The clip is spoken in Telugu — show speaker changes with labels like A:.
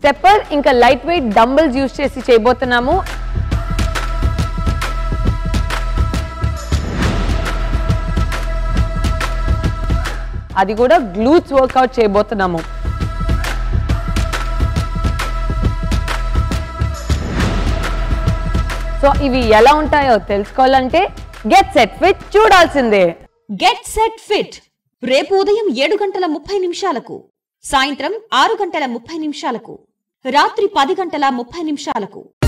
A: స్టెప్పర్ ఇంకా లైట్ వెయిట్ డంబుల్స్ యూస్ చేసి చేయబోతున్నాము అది కూడా గ్లూట్స్ వర్కౌట్ చేయబోతున్నాము సో ఇవి ఎలా ఉంటాయో తెలుసుకోవాలంటే గెట్ సెట్ ఫిట్ చూడాల్సిందే
B: గెట్ సెట్ ఫిట్ రేపు ఉదయం ఏడు గంటల ముప్పై నిమిషాలకు సాయంత్రం ఆరు గంటల ముప్పై నిమిషాలకు రాత్రి పది గంటల ముప్పై నిమిషాలకు